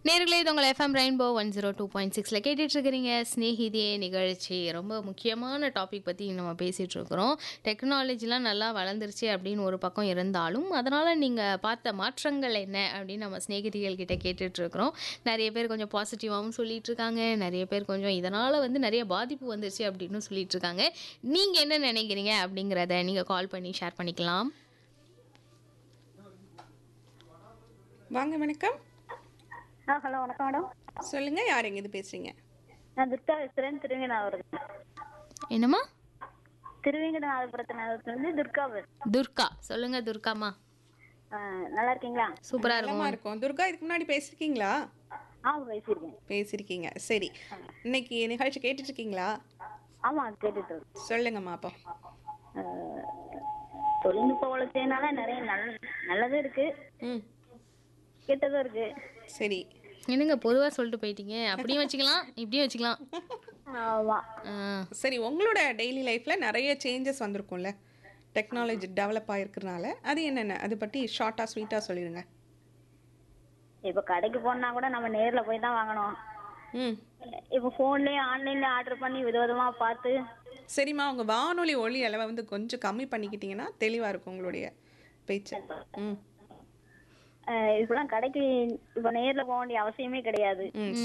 நேர்களே இது உங்கள் FM rainbow one zero two point சிக்ஸில் கேட்டுட்ருக்கிறீங்க ஸ்நேகிதியே நிகழ்ச்சி ரொம்ப முக்கியமான டாபிக் பற்றி நம்ம பேசிகிட்டு இருக்கிறோம் டெக்னாலஜிலாம் நல்லா வளர்ந்துருச்சு அப்படின்னு ஒரு பக்கம் இருந்தாலும் அதனால் நீங்கள் பார்த்த மாற்றங்கள் என்ன அப்படின்னு நம்ம ஸ்நேகிதிகள் கிட்ட கேட்டுட்ருக்குறோம் நிறைய பேர் கொஞ்சம் பாசிட்டிவாகவும் சொல்லிட்டு இருக்காங்க நிறைய பேர் கொஞ்சம் இதனால் வந்து நிறைய பாதிப்பு வந்துருச்சு அப்படின்னு சொல்லிட்டு இருக்காங்க நீங்கள் என்ன நினைக்கிறீங்க அப்படிங்கிறத நீங்கள் கால் பண்ணி ஷேர் பண்ணிக்கலாம் வாங்க வணக்கம் ஆ ஹலோ வணக்கம் மேடம் சொல்லுங்க யார் எங்க இது பேசுறீங்க நான் துர்கா பேசுகிறேன் திருவேங்கநாதபுரத்து என்னம்மா திருவேங்கநாதபுரத்துலேருந்து துர்கா பேசுறேன். துர்கா சொல்லுங்க துர்காம்மா ஆ, நல்லா இருக்கீங்களா சூப்பராக இருக்கும் நலமா இருக்கும் துர்கா இதுக்கு முன்னாடி பேசிருக்கீங்களா ஆ பேசியிருக்கேன் பேசிருக்கீங்க சரி இன்னைக்கு நிகழ்ச்சி கேட்டுட்டு இருக்கீங்களா ஆமாம் அது கேட்டுட்டு இருக்கேன். சொல்லுங்கம்மா அப்போ ஆ, தொழில்நுட்ப வளர்ச்சினால நிறைய நல்ல நல்லதும் இருக்கு ம் கெட்டதும் இருக்கு சரி என்னங்க பொதுவாக சொல்லிட்டு போயிட்டீங்க அப்படியும் வச்சுக்கலாம் இப்படியும் வச்சுக்கலாம் ஆமாம் ஆ, சரி உங்களோட டெய்லி லைஃப்ல நிறைய சேஞ்சஸ் வந்திருக்கும்ல டெக்னாலஜி டெவலப் ஆயிருக்கிறனால அது என்னென்ன அதை பற்றி ஷார்ட்டாக ஸ்வீட்டாக சொல்லிடுங்க இப்போ கடைக்கு போனா கூட நம்ம நேரில் போய் தான் வாங்கணும் ம் இப்போ ஃபோன்லேயே ஆன்லைனில் ஆர்டர் பண்ணி விதவிதமாக பார்த்து சரிம்மா உங்கள் வானொலி ஒளி அளவை வந்து கொஞ்சம் கம்மி பண்ணிக்கிட்டீங்கன்னா தெளிவாக இருக்கும் உங்களுடைய பேச்சு ம் ஆ, இப்போலாம் கடைக்கு இப்போ நேரில் போக வேண்டிய அவசியமே கிடையாது ம்